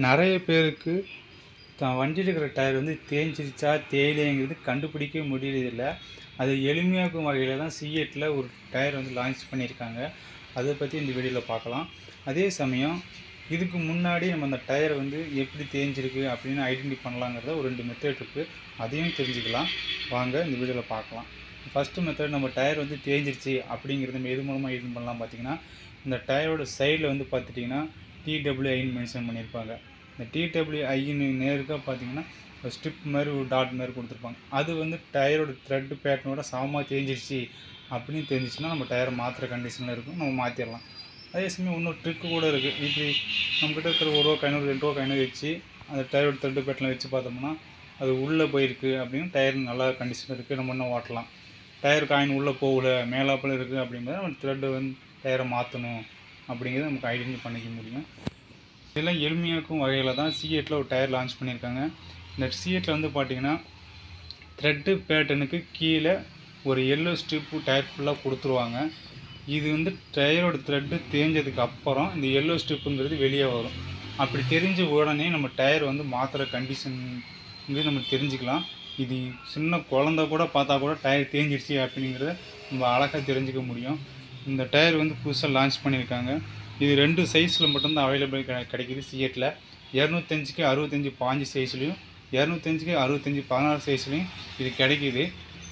நிறைய பேருக்கு தான் வண்டியில் இருக்கிற டயர் வந்து தேஞ்சிருச்சா தேயிலைங்கிறது கண்டுபிடிக்க முடியறதில்ல அது எளிமையாக்கும் வகையில் தான் சிஎட்டில் ஒரு டயர் வந்து லான்ச் பண்ணியிருக்காங்க அதை பற்றி இந்த வீடியோவில் பார்க்கலாம் அதே சமயம் இதுக்கு முன்னாடி நம்ம அந்த டயரை வந்து எப்படி தேஞ்சிருக்கு அப்படின்னு ஐடென்டி பண்ணலாங்கிறத ஒரு ரெண்டு மெத்தட் இருக்குது அதையும் தெரிஞ்சுக்கலாம் வாங்க இந்த வீடியோவில் பார்க்கலாம் ஃபஸ்ட்டு மெத்தட் நம்ம டயர் வந்து தேஞ்சிருச்சு அப்படிங்கிறது நம்ம எது மூலமாக ஐடென்டி பண்ணலாம் பார்த்தீங்கன்னா இந்த டயரோட சைடில் வந்து பார்த்துட்டிங்கன்னா டிடபிள்யூஐன்னு மென்ஷன் பண்ணியிருப்பாங்க இந்த டிடபிள்யூஐன்னு நேருக்காக பார்த்தீங்கன்னா ஒரு ஸ்ட்ரிப் மாதிரி ஒரு டாட் மாதிரி கொடுத்துருப்பாங்க அது வந்து டயரோட த்ரெட் பேட்டர்னோட சமமாக தேஞ்சிருச்சு அப்படின்னு தெரிஞ்சிச்சுன்னா நம்ம டயரை மாற்றுற கண்டிஷனில் இருக்கும் நம்ம மாற்றிடலாம் அதே சமயம் இன்னொரு ட்ரிக்கு கூட இருக்குது இப்படி நம்மக்கிட்ட இருக்கிற ஒரு ரூபா ஐநூறு ரெண்டு ரூபா ஐநூறு வச்சு அந்த டயரோட த்ரெட்டு பேட்டர்னில் வச்சு பார்த்தோம்னா அது உள்ளே போயிருக்கு அப்படின்னு டயர் நல்லா கண்டிஷன் இருக்குது நம்ம இன்னும் ஓட்டலாம் டயர் காயின் உள்ளே போகல மேலாப்பில் இருக்குது அப்படிங்கிறத நம்ம த்ரெட்டை வந்து டயரை மாற்றணும் அப்படிங்கிறத நமக்கு ஐடென்டி பண்ணிக்க முடியும் இதெல்லாம் எளிமையாக்கும் வகையில் தான் சிஎட்டில் ஒரு டயர் லான்ச் பண்ணியிருக்காங்க இந்த சிஎட்டில் வந்து பார்த்தீங்கன்னா த்ரெட்டு பேட்டனுக்கு கீழே ஒரு எல்லோ ஸ்ட்ரிப்பு டயர் ஃபுல்லாக கொடுத்துருவாங்க இது வந்து டயரோட த்ரெட்டு தேஞ்சதுக்கு அப்புறம் இந்த எல்லோ ஸ்ட்ரிப்புங்கிறது வெளியே வரும் அப்படி தெரிஞ்ச உடனே நம்ம டயர் வந்து மாற்றுற கண்டிஷன் நம்ம தெரிஞ்சுக்கலாம் இது சின்ன குழந்த கூட பார்த்தா கூட டயர் தேஞ்சிடுச்சு அப்படிங்கிறத நம்ம அழகாக தெரிஞ்சுக்க முடியும் இந்த டயர் வந்து புதுசாக லான்ச் பண்ணியிருக்காங்க இது ரெண்டு சைஸில் மட்டும்தான் அவைலபிள் கிடை கிடைக்கிது சிஎட்டில் இரநூத்தஞ்சுக்கு அறுபத்தஞ்சி பாஞ்சு சைஸ்லேயும் இரநூத்தஞ்சுக்கு அறுபத்தஞ்சி பதினாறு சைஸ்லேயும் இது கிடைக்கிது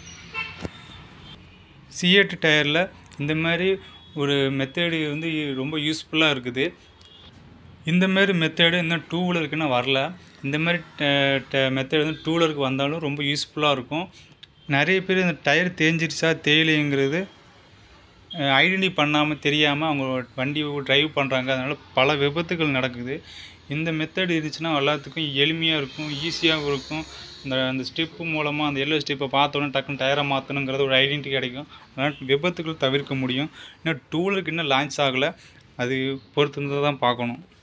சிஎட் டயரில் இந்த மாதிரி ஒரு மெத்தேடு வந்து ரொம்ப யூஸ்ஃபுல்லாக இருக்குது இந்த மாதிரி மெத்தேடு இன்னும் டூ வீலருக்குன்னா வரல இந்த மாதிரி மெத்தேடு வந்து டூ வீலருக்கு வந்தாலும் ரொம்ப யூஸ்ஃபுல்லாக இருக்கும் நிறைய பேர் இந்த டயர் தேஞ்சிருச்சா தேயிலைங்கிறது ஐடென்டி பண்ணாமல் தெரியாமல் அவங்க வண்டி ட்ரைவ் பண்ணுறாங்க அதனால் பல விபத்துகள் நடக்குது இந்த மெத்தட் இருந்துச்சுன்னா எல்லாத்துக்கும் எளிமையாக இருக்கும் ஈஸியாகவும் இருக்கும் இந்த அந்த ஸ்டெப்பு மூலமாக அந்த எல்லோ ஸ்டெப்பை பார்த்தோன்னே டக்குன்னு டயரை மாற்றணுங்கிறது ஒரு ஐடென்டி கிடைக்கும் அதனால் விபத்துகள் தவிர்க்க முடியும் இன்னும் டூலருக்கு இன்னும் லான்ச் ஆகலை அது பொறுத்து தான் பார்க்கணும்